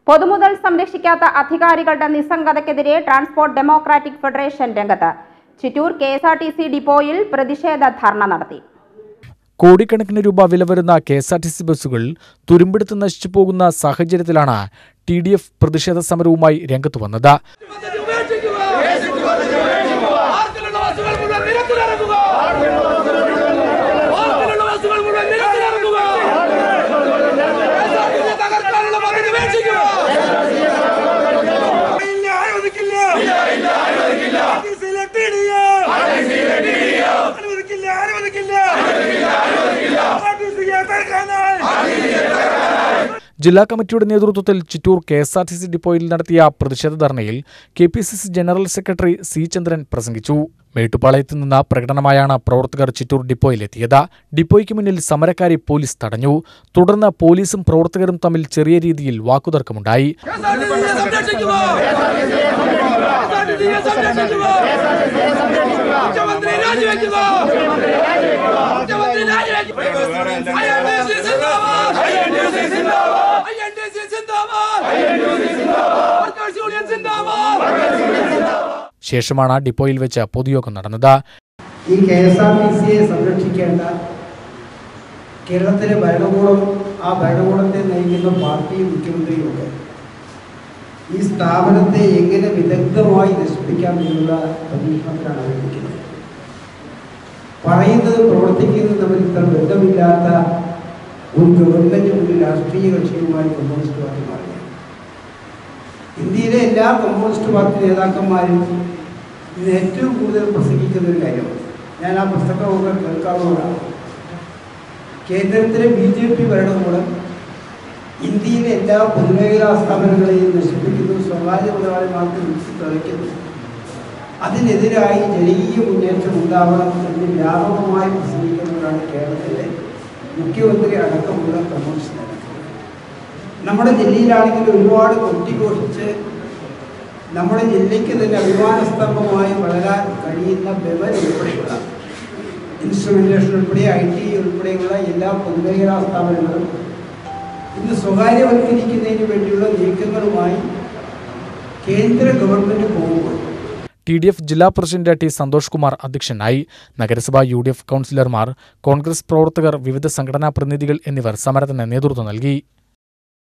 പൊതുമുതൽ സംരക്ഷിക്കാത്ത അധികാരികളുടെ നിസ്സംഗതയ്ക്കെതിരെ transport democratic federation രംഗത്ത് Chittur K S R T C ഡിപ്പോയിൽ പ്രതിഷേധ ധർണ നടത്തി കോടിക്കണക്കിന് രൂപ വില വരുന്ന K S R T C ബസ്സുകൾ തുരുമ്പെടുത്ത് നശിച്ചു പോകുന്ന സാഹചര്യത്തിലാണ് ടി ഡി എഫ് പ്രതിഷേധ സമരവുമായി രംഗത്ത് വന്നത് ആർക്കുള്ള ബസ്സുകൾ മുഴുവൻ നിരത്തിലിറങ്ങുക ആർക്കുള്ള ബസ്സുകൾ മുഴുവൻ നിരത്തിലിറങ്ങുക KSRTC തകർക്കാനുള്ള പദ്ധതി ഉപേക്ഷിക്കുക ഇല്ല, അനുവദിക്കില്ല. RTC യിലെ TDF. അനുവദിക്കില്ല അനുവദിക്കില്ല RTC യെ തകർക്കാനായി ജില്ലാ കമ്മിറ്റിയുടെ നേതൃത്വത്തിൽ Chittur K S R T C ഡിപ്പോയിൽ നടത്തിയ പ്രതിഷേധ ധർണയിൽ K P C C general secretary C Chandran പ്രസംഗിച്ചു മേട്ടുപാളയത്ത് നിന്ന് പ്രകടനമായാണ് പ്രവർത്തകർ ചിറ്റൂർ ഡിപ്പോയിലെത്തിയത് ഡിപ്പോയ്ക്ക് മുന്നിൽ സമരക്കാരെ പോലീസ് തടഞ്ഞു തുടർന്ന് പോലീസും പ്രവർത്തകരും തമ്മിൽ ചെറിയ രീതിയിൽ വാക്കുതർക്കമുണ്ടായി KSRTC സംരക്ഷിക്കുക KSRTC സംരക്ഷിക്കുക മുഖ്യമന്ത്രി രാജിവെക്കുക മുഖ്യമന്ത്രി രാജിവെക്കുക INTC സിന്ദാബാദ് INTC സിന്ദാബാദ് INTC സിന്ദാബാദ് വർക്കേഴ്സ് യൂണിയൻ സിന്ദാബാദ് ശേഷമാണ് ഡിപ്പോയിൽ വെച്ച് പൊതുയോഗം നടന്നത് ഈ കെ എസ് ആർ ടി സിയെ സംരക്ഷിക്കേണ്ട കേരളത്തിലെ ഭരണകൂടം ആ ഭരണകൂടത്തെ നയിക്കുന്ന പാർട്ടിയും മുഖ്യമന്ത്രിയും ഒക്കെ ഈ സ്ഥാപനത്തെ എങ്ങനെ വിദഗ്ധമായി നശിപ്പിക്കാം എന്നുള്ള പരീക്ഷണത്തിലാണ് അവർ നിൽക്കുന്നത് പറയുന്നതും പ്രവർത്തിക്കുന്നതും തമ്മിൽ ഇത്ര ബന്ധമില്ലാത്ത ഒരു ഗവൺമെൻറ് ഒരു രാഷ്ട്രീയ കക്ഷിയുമായി കമ്മ്യൂണിസ്റ്റ് പാർട്ടി മാറുകയാണ് ഇന്ത്യയിലെ എല്ലാ കമ്മ്യൂണിസ്റ്റ് പാർട്ടി നേതാക്കന്മാരും ഇത് ഏറ്റവും കൂടുതൽ പ്രസംഗിക്കുന്ന ഒരു കാര്യമാണ് ഞാൻ ആ പുസ്തകമൊക്കെ കേൾക്കാവുന്നതാണ് കേന്ദ്രത്തിലെ ബി ജെ പി ഭരണകൂടം ഇന്ത്യയിലെ എല്ലാ പൊതുമേഖലാ സ്ഥാപനങ്ങളെയും നശിപ്പിക്കുന്നു സ്വകാര്യ മുതലാളിമാർക്ക് വിളിച്ച് തളിക്കുന്നു അതിനെതിരായി ജനകീയ മുന്നേറ്റം ഉണ്ടാവണം എന്ന് വ്യാപകമായി പ്രസംഗിക്കുന്നവരാണ് കേരളത്തിലെ മുഖ്യമന്ത്രി അടക്കമുള്ള കമ്മ്യൂണിസ്റ്റ് നേതാക്കൾ നമ്മുടെ ജില്ലയിലാണെങ്കിൽ ഒരുപാട് കൊട്ടിഘോഷിച്ച് നമ്മുടെ ജില്ലയ്ക്ക് തന്നെ അഭിമാനസ്തംഭമായി വളരാൻ കഴിയുന്ന ബെവൽ ഉൾപ്പെടെയുള്ള ഇൻസ്ട്രുമെൻറ്റേഷൻ ഉൾപ്പെടെ ഐ ടി ഉൾപ്പെടെയുള്ള എല്ലാ പൊതുമേഖലാ സ്ഥാപനങ്ങളും ഇന്ന് സ്വകാര്യവൽക്കരിക്കുന്നതിന് വേണ്ടിയുള്ള നീക്കങ്ങളുമായി കേന്ദ്ര ഗവൺമെൻറ് പോകുമ്പോൾ ടി ഡി എഫ് ജില്ലാ പ്രസിഡന്റ് ടി സന്തോഷ് കുമാർ അധ്യക്ഷനായി നഗരസഭാ യു ഡി എഫ് കൗൺസിലർമാർ കോൺഗ്രസ് പ്രവർത്തകർ വിവിധ സംഘടനാ പ്രതിനിധികൾ എന്നിവർ സമരത്തിന് നേതൃത്വം നൽകി